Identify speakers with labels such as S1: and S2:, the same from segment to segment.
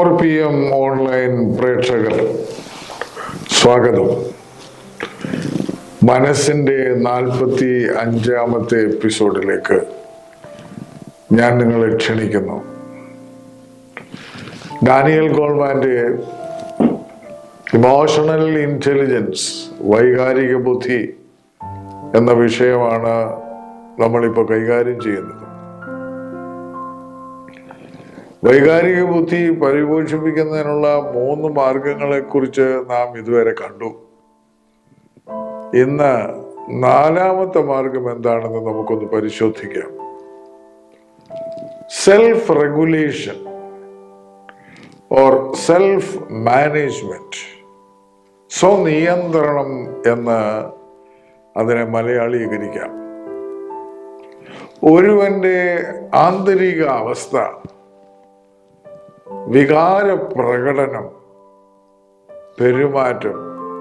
S1: four P M online പ്രേക്ഷകർ സ്വാഗതം മനസ്സിന്റെ നാൽപ്പത്തി അഞ്ചാമത്തെ എപ്പിസോഡിലേക്ക് ഞാൻ നിങ്ങളെ ക്ഷണിക്കുന്നു ഡാനിയൽ ഗോൾമാന്റെ ഇമോഷണൽ ഇന്റലിജൻസ് വൈകാരിക ബുദ്ധി എന്ന വിഷയമാണ് നമ്മളിപ്പോൾ കൈകാര്യം ചെയ്യുന്നത് വൈകാരിക ബുദ്ധി പരിപോഷിപ്പിക്കുന്നതിനുള്ള മൂന്ന് മാർഗങ്ങളെ കുറിച്ച് നാം ഇതുവരെ കണ്ടു ഇന്ന് നാലാമത്തെ മാർഗം എന്താണെന്ന് നമുക്കൊന്ന് പരിശോധിക്കാം self regulation or self management സ്വനിയന്ത്രണം എന്ന് അതിനെ മലയാളീകരിക്കാം ഒരുവന്റെ ആന്തരിക അവസ്ഥ വികാര പ്രകടനം പെരുമാറ്റം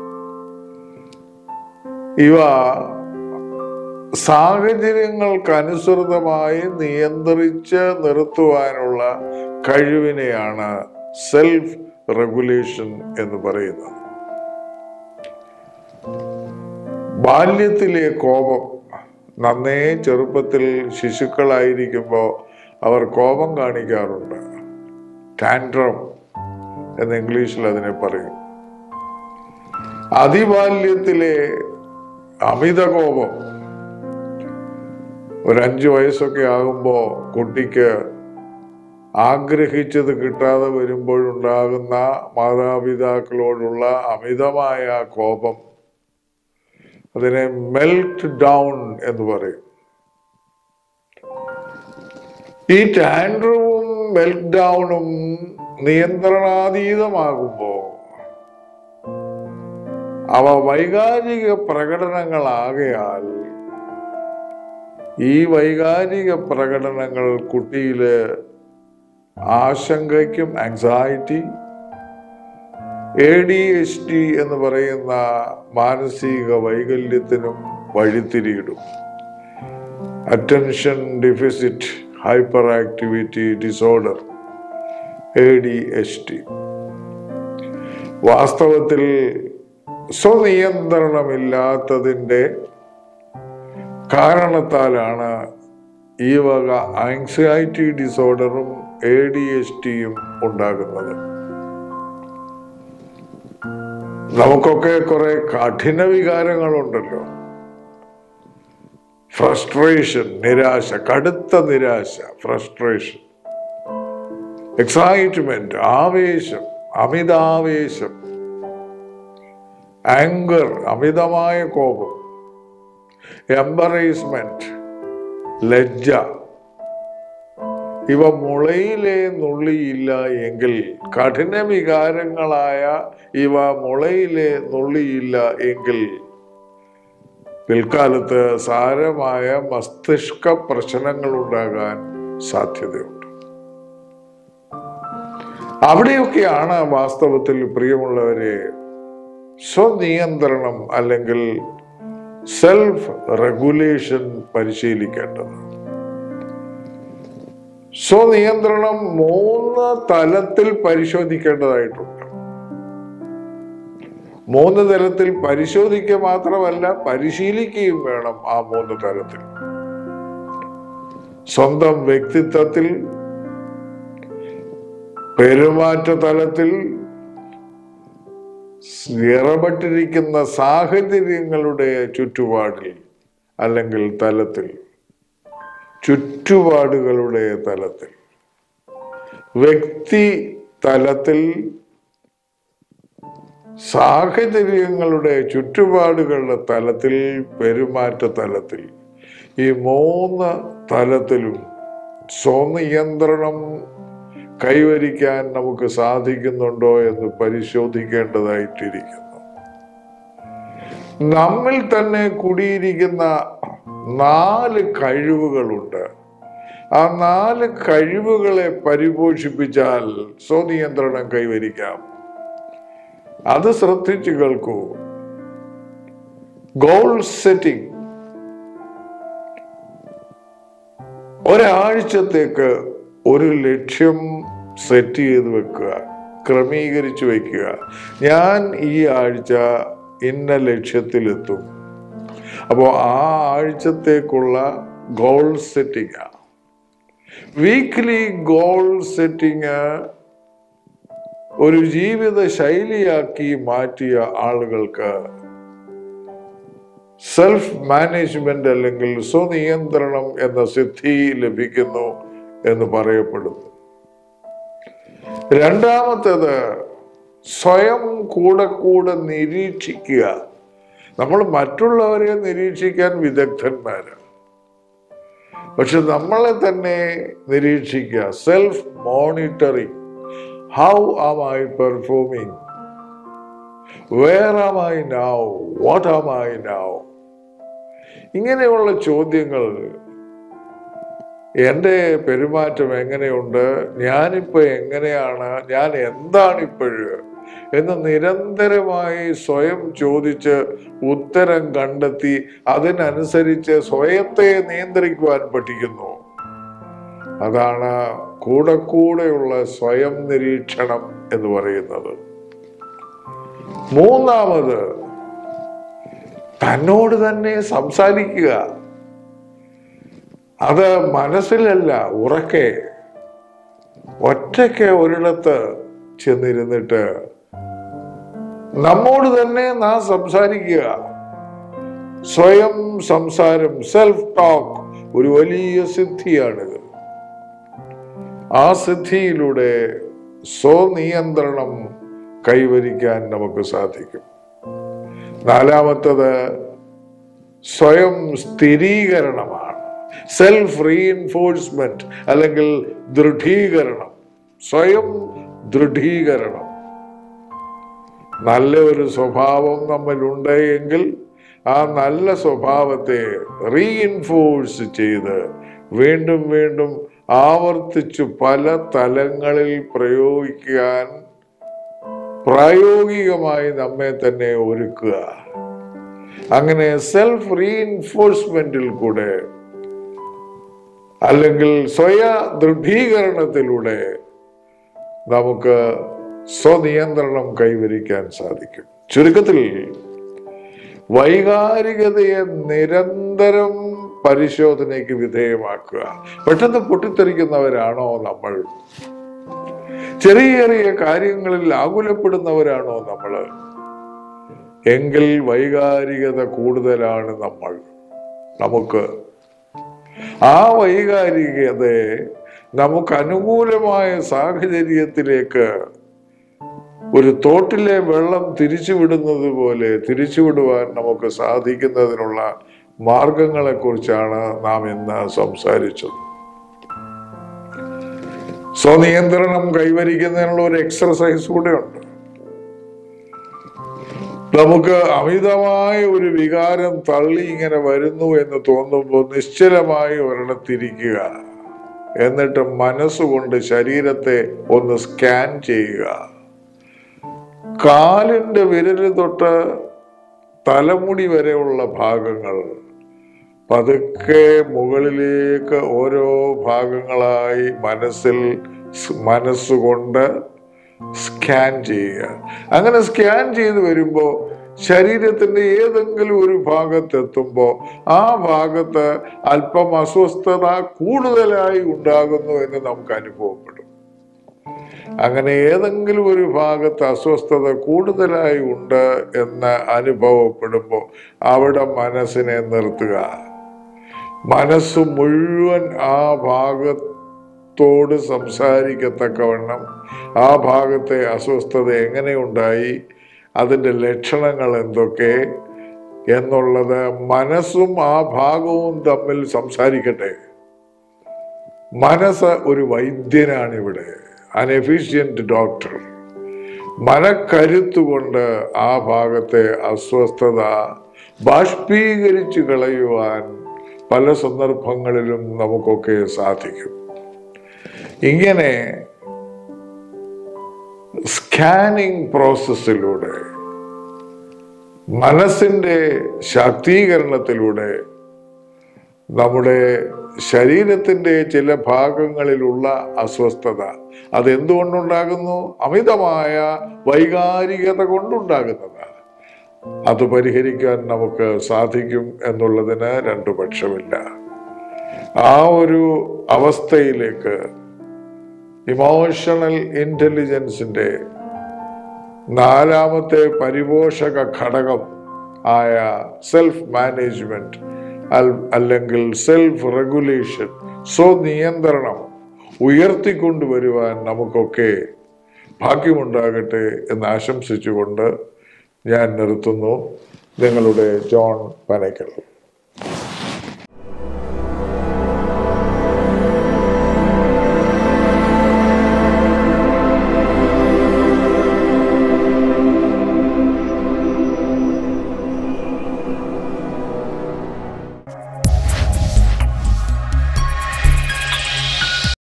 S1: ഇവ സാഹചര്യങ്ങൾക്കനുസൃതമായി നിയന്ത്രിച്ച് നിർത്തുവാനുള്ള കഴിവിനെയാണ് സെൽഫ് റെഗുലേഷൻ എന്ന് പറയുന്നത് ബാല്യത്തിലെ കോപം നന്നേ ചെറുപ്പത്തിൽ ശിശുക്കളായിരിക്കുമ്പോൾ അവർ കോപം കാണിക്കാറുണ്ട് ടാൻഡ്രം എന്ന് ഇംഗ്ലീഷിൽ അതിനെ പറയും അതിബാല്യത്തിലെ അമിത കോപം ഒരു അഞ്ചു വയസ്സൊക്കെ ആകുമ്പോൾ കുട്ടിക്ക് ആഗ്രഹിച്ചത് കിട്ടാതെ വരുമ്പോഴുണ്ടാകുന്ന മാതാപിതാക്കളോടുള്ള അമിതമായ കോപം അതിനെ മെൽറ്റ് ഡൗൺ എന്ന് പറയും ഈ ടാൻഡ്രവും മെൽറ്റ് ഡൗണും നിയന്ത്രണാതീതമാകുമ്പോ അവ വൈകാരിക പ്രകടനങ്ങളാകയാൽ ഈ വൈകാരിക പ്രകടനങ്ങൾ കുട്ടിയില് ആശങ്കയ്ക്കും anxiety A D H D എന്ന് പറയുന്ന മാനസിക വൈകല്യത്തിനും വഴിത്തിരിയിടും attention deficit hyperactivity disorder A D H T വാസ്തവത്തിൽ സ്വനിയന്ത്രണമില്ലാത്തതിൻ്റെ കാരണത്താലാണ് ഈ വക ആങ്സൈറ്റി ഡിസോർഡറും എ ഡി എച്ച് ടിയും ഉണ്ടാകുന്നത് നമുക്കൊക്കെ കുറെ കഠിന വികാരങ്ങളുണ്ടല്ലോ ഫ്രസ്ട്രേഷൻ നിരാശ കടുത്ത നിരാശ ഫ്രസ്ട്രേഷൻ എക്സൈറ്റ്മെന്റ് ആവേശം അമിതാവേശം ആങ്കർ അമിതമായ കോപം എംബറേസ്മെന്റ് ലജ്ജ ഇവ മുളയിലെ നുള്ളിയില്ല എങ്കിൽ കഠിന വികാരങ്ങളായ ഇവ മുളയിലെ നുള്ളിയില്ല എങ്കിൽ പിൽക്കാലത്ത് സാരമായ മസ്തിഷ്ക പ്രശ്നങ്ങൾ ഉണ്ടാകാൻ സാധ്യതയുണ്ട് അവിടെയൊക്കെയാണ് വാസ്തവത്തിൽ പ്രിയമുള്ളവരെ സ്വനിയന്ത്രണം അല്ലെങ്കിൽ സെൽഫ് റെഗുലേഷൻ പരിശീലിക്കേണ്ടത് സ്വനിയന്ത്രണം മൂന്ന് തലത്തിൽ പരിശോധിക്കേണ്ടതായിട്ടുണ്ട് മൂന്ന് തലത്തിൽ പരിശോധിക്കുക മാത്രമല്ല പരിശീലിക്കുകയും വേണം ആ മൂന്ന് തലത്തിൽ സ്വന്തം വ്യക്തിത്വത്തിൽ പെരുമാറ്റ തലത്തിൽ ഇറപെട്ടിരിക്കുന്ന സാഹചര്യങ്ങളുടെ ചുറ്റുപാടിൽ അല്ലെങ്കിൽ തലത്തിൽ ചുറ്റുപാടുകളുടെ തലത്തിൽ വ്യക്തി തലത്തിൽ സാഹചര്യങ്ങളുടെ ചുറ്റുപാടുകളുടെ തലത്തിൽ പെരുമാറ്റ തലത്തിൽ ഈ മൂന്ന് തലത്തിലും സ്വനിയന്ത്രണം കൈവരിക്കാൻ നമുക്ക് സാധിക്കുന്നുണ്ടോ എന്ന് പരിശോധിക്കേണ്ടതായിട്ടിരിക്കുന്നു നമ്മിൽ തന്നെ കുടിയിരിക്കുന്ന നാല് കഴിവുകളുണ്ട് ആ നാല് കഴിവുകളെ പരിപോഷിപ്പിച്ചാൽ സ്വനിയന്ത്രണം കൈവരിക്കാം അത് ശ്രദ്ധിച്ചു കേൾക്കൂ ഗോൾ സെറ്റിംഗ് ഒരാഴ്ചത്തേക്ക് ഒരു ലക്ഷ്യം സെറ്റ് ചെയ്ത് വെക്കുക ക്രമീകരിച്ചു വയ്ക്കുക ഞാൻ ഈ ആഴ്ച ഇന്ന ലക്ഷ്യത്തിലെത്തും അപ്പോൾ ആ ആഴ്ചത്തേക്കുള്ള goal setting weekly goal setting ഒരു ജീവിത ശൈലിയാക്കി മാറ്റിയ ആളുകൾക്ക് സെൽഫ് മാനേജ്മെന്റ് അല്ലെങ്കിൽ സ്വനിയന്ത്രണം എന്ന സിദ്ധി ലഭിക്കുന്നു എന്ന് പറയപ്പെടുന്നു രണ്ടാമത്തേത് സ്വയം കൂടെ കൂടെ നിരീക്ഷിക്കുക നമ്മൾ മറ്റുള്ളവരെ നിരീക്ഷിക്കാൻ വിദഗ്ധന്മാരാണ് പക്ഷെ നമ്മളെ തന്നെ നിരീക്ഷിക്കുക self monitoring how am I performing where am I now what am I now ഇങ്ങനെയുള്ള ചോദ്യങ്ങൾ എൻ്റെ പെരുമാറ്റം എങ്ങനെയുണ്ട് ഞാനിപ്പോൾ എങ്ങനെയാണ് ഞാൻ എന്താണ് ഇപ്പോഴ് എന്ന് നിരന്തരമായി സ്വയം ചോദിച്ച് ഉത്തരം കണ്ടെത്തി അതിനനുസരിച്ച് സ്വയത്തെ നിയന്ത്രിക്കുവാൻ പഠിക്കുന്നു അതാണ് കൂടെ കൂടെയുള്ള സ്വയം നിരീക്ഷണം എന്ന് പറയുന്നത് മൂന്നാമത് തന്നോട് തന്നെ സംസാരിക്കുക അത് മനസ്സിലല്ല ഉറക്കെ ഒറ്റയ്ക്ക് ഒരിടത്ത് ചെന്നിരുന്നിട്ട് നമ്മോട് തന്നെ നാം സംസാരിക്കുക സ്വയം സംസാരം സെൽഫ് ടോക്ക് ഒരു വലിയ സിദ്ധിയാണിത് ആ സിദ്ധിയിലൂടെ സ്വനിയന്ത്രണം കൈവരിക്കാൻ നമുക്ക് സാധിക്കും നാലാമത്തത് സ്വയം സ്ഥിരീകരണമാണ് സെൽഫ് റീഇൻഫോഴ്സ്മെന്റ് അല്ലെങ്കിൽ ദൃഢീകരണം സ്വയം ദൃഢീകരണം നല്ല ഒരു സ്വഭാവം നമ്മളുണ്ട് എങ്കിൽ ആ നല്ല സ്വഭാവത്തെ റീഇൻഫോഴ്സ് ചെയ്ത് വീണ്ടും വീണ്ടും ആവർത്തിച്ചു പല തലങ്ങളിൽ പ്രയോഗിക്കാൻ പ്രായോഗികമായി നമ്മെ തന്നെ ഒരുക്കുക അങ്ങനെ സെൽഫ് റീഇൻഫോഴ്സ്മെന്റിൽ കൂടെ അല്ലെങ്കിൽ സ്വയ ദൃഢീകരണത്തിലൂടെ നമുക്ക് സ്വനിയന്ത്രണം കൈവരിക്കാൻ സാധിക്കും ചുരുക്കത്തിൽ വൈകാരികതയെ നിരന്തരം പരിശോധനയ്ക്ക് വിധേയമാക്കുക പെട്ടെന്ന് പൊട്ടിത്തെറിക്കുന്നവരാണോ നമ്മൾ ചെറിയ ചെറിയ കാര്യങ്ങളിൽ ആകുലപ്പെടുന്നവരാണോ നമ്മൾ എങ്കിൽ വൈകാരികത കൂടുതലാണ് നമ്മൾ നമുക്ക് ആ വൈകാരികതയെ നമുക്ക് അനുകൂലമായ സാഹചര്യത്തിലേക്ക് ഒരു തോട്ടിലെ വെള്ളം തിരിച്ചുവിടുന്നത് പോലെ തിരിച്ചുവിടുവാൻ നമുക്ക് സാധിക്കുന്നതിനുള്ള മാർഗങ്ങളെ കുറിച്ചാണ് നാം ഇന്ന് സംസാരിച്ചത് സ്വനിയന്ത്രണം കൈവരിക്കുന്നതിനുള്ള ഒരു എക്സർസൈസ് കൂടെ ഉണ്ട് നമുക്ക് അമിതമായ ഒരു വികാരം തള്ളി ഇങ്ങനെ വരുന്നു എന്ന് തോന്നുമ്പോൾ നിശ്ചലമായി ഒരിടത്തിരിക്കുക എന്നിട്ട് മനസ്സുകൊണ്ട് ശരീരത്തെ ഒന്ന് സ്കാൻ ചെയ്യുക കാലിന്റെ വിരല് തൊട്ട് തലമുടി വരെയുള്ള ഭാഗങ്ങൾ പതുക്കെ മുകളിലേക്ക് ഓരോ ഭാഗങ്ങളായി മനസ്സിൽ സ് മനസ്സുകൊണ്ട് സ്കാൻ ചെയ്യുക അങ്ങനെ സ്കാൻ ചെയ്ത് വരുമ്പോൾ ശരീരത്തിന്റെ ഏതെങ്കിലും ഒരു ഭാഗത്തെത്തുമ്പോൾ ആ ഭാഗത്ത് അല്പം അസ്വസ്ഥത കൂടുതലായി ഉണ്ടാകുന്നു എന്ന് നമുക്ക് അനുഭവപ്പെടും അങ്ങനെ ഏതെങ്കിലും ഒരു ഭാഗത്ത് അസ്വസ്ഥത കൂടുതലായി ഉണ്ട് എന്ന് അനുഭവപ്പെടുമ്പോൾ അവിടെ മനസ്സിനെ നിർത്തുക മനസ്സ് മുഴുവൻ ആ ഭാഗത്തോട് സംസാരിക്കത്തക്കവണ്ണം ആ ഭാഗത്തെ അസ്വസ്ഥത എങ്ങനെയുണ്ടായി അതിൻ്റെ ലക്ഷണങ്ങൾ എന്തൊക്കെ എന്നുള്ളത് മനസ്സും ആ ഭാഗവും തമ്മിൽ സംസാരിക്കട്ടെ മനസ്സ് ഒരു വൈദ്യനാണ് ഇവിടെ അനെഫിഷ്യന്റ് ഡോക്ടർ മനക്കരുത്തുകൊണ്ട് ആ ഭാഗത്തെ അസ്വസ്ഥത ബാഷ്പീകരിച്ചു കളയുവാൻ പല സന്ദർഭങ്ങളിലും നമുക്കൊക്കെ സാധിക്കും ഇങ്ങനെ സ്കാനിങ് പ്രോസസ്സിലൂടെ മനസ്സിന്റെ ശാക്തീകരണത്തിലൂടെ നമ്മുടെ ശരീരത്തിൻ്റെ ചില ഭാഗങ്ങളിലുള്ള അസ്വസ്ഥത അതെന്തുകൊണ്ടുണ്ടാകുന്നു അമിതമായ വൈകാരികത കൊണ്ടുണ്ടാകുന്നതാണ് അത് പരിഹരിക്കാൻ നമുക്ക് സാധിക്കും എന്നുള്ളതിന് രണ്ടു പക്ഷമില്ല ആ ഒരു അവസ്ഥയിലേക്ക് ഇമോഷണൽ ഇൻ്റലിജൻസിൻ്റെ നാലാമത്തെ പരിപോഷക ഘടകം ആയ സെൽഫ് മാനേജ്മെന്റ് അല്ലെങ്കിൽ സെൽഫ് റെഗുലേഷൻ സ്വനിയന്ത്രണം ഉയർത്തിക്കൊണ്ടുവരുവാൻ നമുക്കൊക്കെ ഭാഗ്യമുണ്ടാകട്ടെ എന്ന് ആശംസിച്ചുകൊണ്ട് ഞാൻ നിർത്തുന്നു നിങ്ങളുടെ ജോൺ പനയ്ക്കൽ